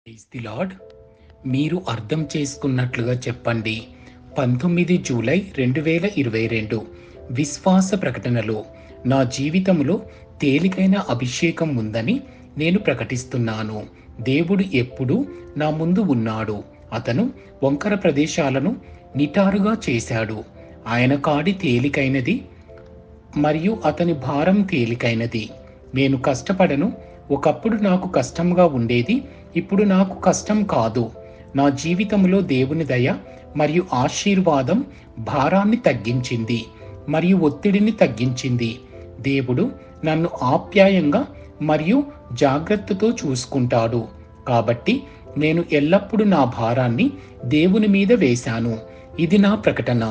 praise the lord మీరు అర్థం చేసుకున్నట్లుగా చెప్పండి పంతొమ్మిది జూలై రెండు వేల ఇరవై రెండు విశ్వాస ప్రకటనలో నా జీవితంలో తేలికైన అభిషేకం ఉందని నేను ప్రకటిస్తున్నాను దేవుడు ఎప్పుడు నా ముందు ఉన్నాడు అతను వంకర ప్రదేశాలను నిటారుగా చేశాడు ఆయన కాడి తేలికైనది మరియు అతని భారం తేలికైనది నేను కష్టపడను ఒకప్పుడు నాకు కష్టంగా ఉండేది ఇప్పుడు నాకు కష్టం కాదు నా జీవితంలో దేవుని దయ మరియు ఆశీర్వాదం భారాన్ని తగ్గించింది మరియు ఒత్తిడిని తగ్గించింది దేవుడు నన్ను ఆప్యాయంగా మరియు జాగ్రత్తతో చూసుకుంటాడు కాబట్టి నేను ఎల్లప్పుడూ నా భారాన్ని దేవుని మీద వేశాను ఇది నా ప్రకటన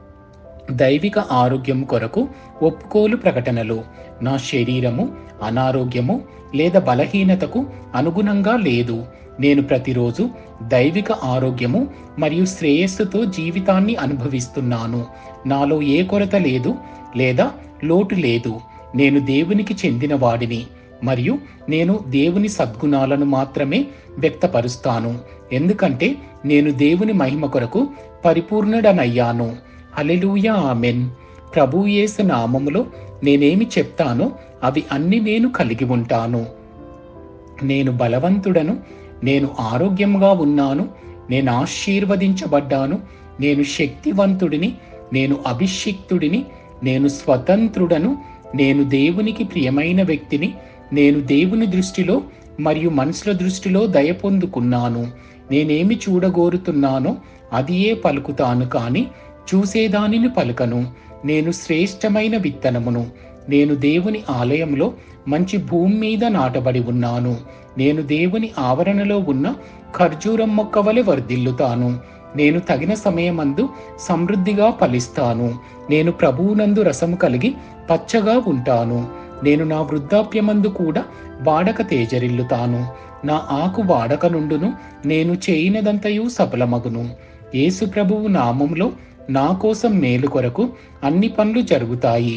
దైవిక ఆరోగ్యం కొరకు ఒప్పుకోలు ప్రకటనలు నా శరీరము అనారోగ్యము లేదా బలహీనతకు అనుగుణంగా లేదు నేను ప్రతిరోజు దైవిక ఆరోగ్యము మరియు శ్రేయస్సుతో జీవితాన్ని అనుభవిస్తున్నాను నాలో ఏ కొరత లేదు లేదా లోటు లేదు నేను దేవునికి చెందిన వాడిని మరియు నేను దేవుని సద్గుణాలను మాత్రమే వ్యక్తపరుస్తాను ఎందుకంటే నేను దేవుని మహిమ కొరకు పరిపూర్ణుడనయ్యాను హలెలూయా ఆమెన్ ప్రభు యేసు నామములో నేనేమి చెప్తానో అవి అన్ని నేను కలిగి ఉంటాను నేను బలవంతుడను నేను ఆరోగ్యంగా ఉన్నాను నేను ఆశీర్వదించబడ్డాను నేను శక్తివంతుడిని నేను అభిషిక్తుడిని నేను స్వతంత్రుడను నేను దేవునికి ప్రియమైన వ్యక్తిని నేను దేవుని దృష్టిలో మరియు మనుషుల దృష్టిలో దయ పొందుకున్నాను నేనేమి చూడగోరుతున్నానో అది ఏ పలుకుతాను కాని చూసేదానిని పలుకను నేను శ్రేష్టమైన విత్తనమును నేను దేవుని ఆలయంలో మంచి భూమి మీద నాటబడి ఉన్నాను నేను దేవుని ఆవరణలో ఉన్న ఖర్జూరం మొక్క వలె వర్ధిల్లుతాను నేను తగిన సమయమందు సమృద్ధిగా ఫలిస్తాను నేను ప్రభువునందు రసము కలిగి పచ్చగా ఉంటాను నేను నా వృద్ధాప్యమందు కూడా వాడక తేజరిల్లుతాను నా ఆకు వాడక నుండును నేను చేయనదంతయు సఫలమగును యేసు ప్రభువు నామములో నా కోసం మేలు కొరకు అన్ని పనులు జరుగుతాయి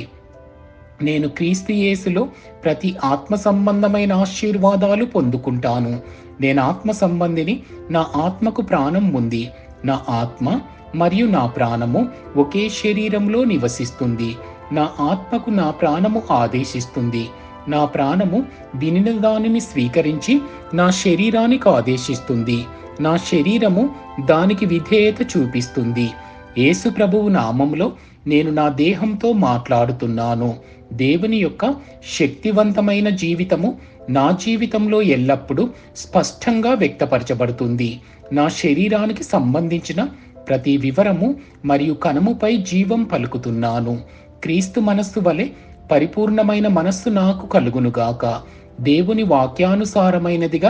నేను క్రీస్తు యేసులో ప్రతి ఆత్మ సంబంధమైన ఆశీర్వాదాలు పొందుకుంటాను నేను ఆత్మ సంబంధిని నా ఆత్మకు ప్రాణం ఉంది నా ఆత్మ మరియు నా ప్రాణము ఒకే శరీరంలో నివసిస్తుంది నా ఆత్మకు నా ప్రాణము ఆదేశిస్తుంది నా ప్రాణము వినిన దానిని స్వీకరించి నా శరీరానికి ఆదేశిస్తుంది నా శరీరము దానికి విధేయత చూపిస్తుంది యేసు ప్రభువు నామంలో నేను నా దేహంతో మాట్లాడుతున్నాను దేవుని యొక్క శక్తివంతమైన జీవితము నా జీవితంలో ఎల్లప్పుడూ స్పష్టంగా వ్యక్తపరచబడుతుంది నా శరీరానికి సంబంధించిన ప్రతి వివరము మరియు కణముపై జీవం పలుకుతున్నాను క్రీస్తు మనస్సు వలె పరిపూర్ణమైన మనస్సు నాకు కలుగునుగాక దేవుని వాక్యానుసారమైనదిగా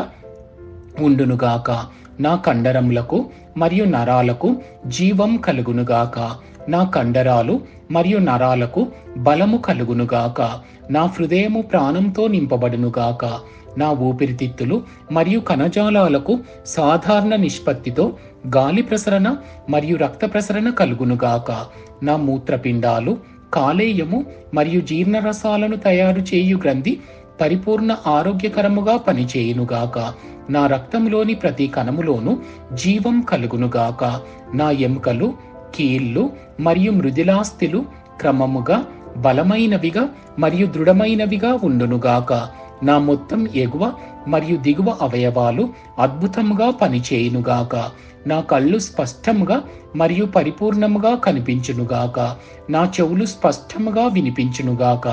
ఉండునుగాక నా కండరములకు మరియు నరాలకు జీవం కలుగునుగాక నా కండరాలు మరియు నరాలకు బలము కలుగునుగాక నా హృదయము ప్రాణంతో నింపబడునుగాక నా ఊపిరితిత్తులు మరియు కణజాలాలకు సాధారణ నిష్పత్తితో గాలి ప్రసరణ మరియు రక్త ప్రసరణ కలుగునుగాక నా మూత్రపిండాలు కాలేయము మరియు జీర్ణరసాలను తయారు చేయు గ్రంథి పరిపూర్ణ ఆరోగ్యకరముగా పనిచేయునుగాక నా రక్తంలోని ప్రతి కణములోను జీవం కలుగునుగాక నా ఎముకలు కీళ్ళు మరియు మృదులాస్థిలు క్రమముగా బలమైనవిగా మరియు దృఢమైనవిగా ఉండునుగాక నా మొత్తం ఎగువ మరియు దిగువ అవయవాలు అద్భుతముగా పనిచేయునుగాక నా కళ్ళు స్పష్టముగా మరియు పరిపూర్ణముగా కనిపించునుగాక నా చెవులు స్పష్టముగా వినిపించునుగాక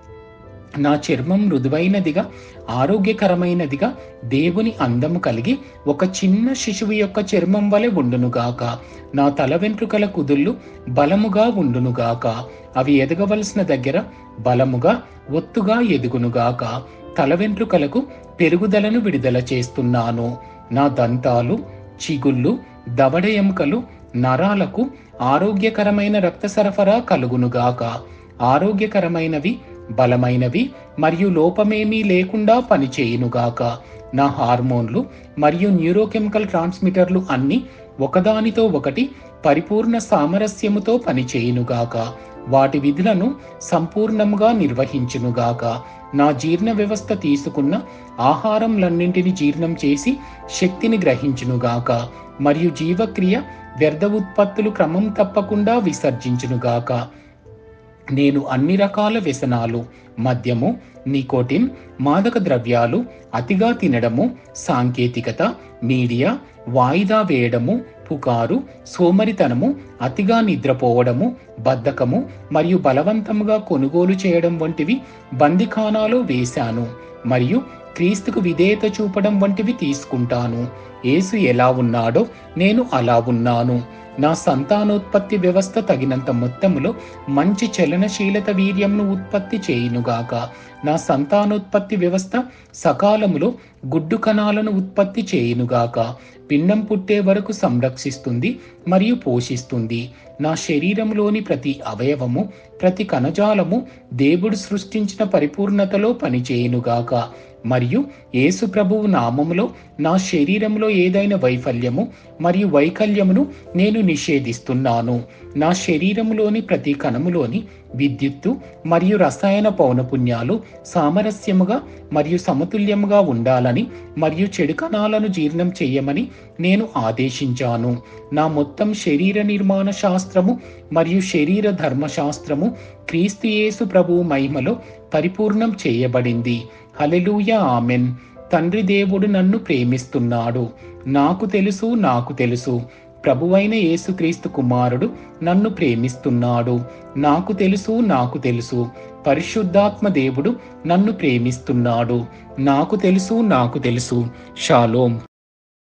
నా చర్మం మృదువైనదిగా ఆరోగ్యకరమైనదిగా దేవుని అందము కలిగి ఒక చిన్న శిశువు యొక్క చర్మం వలె ఉండునుగాక నా తల వెంట్రుకల కుదుళ్ళు బలముగా ఉండునుగాక అవి ఎదగవలసిన దగ్గర బలముగా ఒత్తుగా ఎదుగునుగాక తల వెంట్రుకలకు పెరుగుదలను విడుదల చేస్తున్నాను నా దంతాలు చిగుళ్ళు దవడ ఎముకలు నరాలకు ఆరోగ్యకరమైన రక్త సరఫరా కలుగునుగాక ఆరోగ్యకరమైనవి బలమైనవి మరియు లోపమేమీ లేకుండా పనిచేయునుగాక నా హార్మోన్లు మరియు న్యూరోకెమికల్ ట్రాన్స్మిటర్లు అన్ని ఒకదానితో ఒకటి పరిపూర్ణ సామరస్యముతో పనిచేయునుగాక వాటి విధులను సంపూర్ణముగా నిర్వహించునుగాక నా జీర్ణ వ్యవస్థ తీసుకున్న ఆహారంలన్నింటిని జీర్ణం చేసి శక్తిని గ్రహించునుగాక మరియు జీవక్రియ వ్యర్థ ఉత్పత్తులు క్రమం తప్పకుండా విసర్జించునుగాక నేను అన్ని రకాల వ్యసనాలు మద్యము నికోటిన్ మాదక ద్రవ్యాలు అతిగా తినడము సాంకేతికత మీడియా వాయిదా వేయడము పుకారు సోమరితనము అతిగా నిద్రపోవడము బద్ధకము మరియు బలవంతముగా కొనుగోలు చేయడం వంటివి బందిఖానాలో వేశాను మరియు క్రీస్తుకు విధేయత చూపడం వంటివి తీసుకుంటాను యేసు ఎలా ఉన్నాడో నేను అలా ఉన్నాను నా సంతానోత్పత్తి వ్యవస్థ తగినంత మొత్తములో మంచి చలనశీలత వీర్యంను ఉత్పత్తి చేయునుగాక నా సంతానోత్పత్తి వ్యవస్థ సకాలములో గుడ్డు కణాలను ఉత్పత్తి చేయునుగాక పిండం పుట్టే వరకు సంరక్షిస్తుంది మరియు పోషిస్తుంది నా శరీరంలోని ప్రతి అవయవము ప్రతి కణజాలము దేవుడు సృష్టించిన పరిపూర్ణతలో పనిచేయునుగాక మరియు యేసు ప్రభువు నామములో నా శరీరంలో ఏదైన వైఫల్యము మరియు వైకల్యమును నేను నిషేధిస్తున్నాను నా శరీరములోని ప్రతి కణములోని విద్యుత్తు మరియు రసాయన పౌనపుణ్యాలు సామరస్యముగా మరియు సమతుల్యముగా ఉండాలని మరియు చెడు కణాలను జీర్ణం చేయమని నేను ఆదేశించాను నా మొత్తం శరీర నిర్మాణ శాస్త్రము మరియు శరీర ధర్మశాస్త్రము క్రీస్తు యేసు ప్రభువు మహిమలో పరిపూర్ణం చేయబడింది హలెలూయ ఆమెన్ తండ్రి దేవుడు నన్ను ప్రేమిస్తున్నాడు నాకు తెలుసు నాకు తెలుసు ప్రభువైన యేసుక్రీస్తు కుమారుడు నన్ను ప్రేమిస్తున్నాడు నాకు తెలుసు నాకు తెలుసు పరిశుద్ధాత్మ దేవుడు నన్ను ప్రేమిస్తున్నాడు నాకు తెలుసు నాకు తెలుసు షాలోం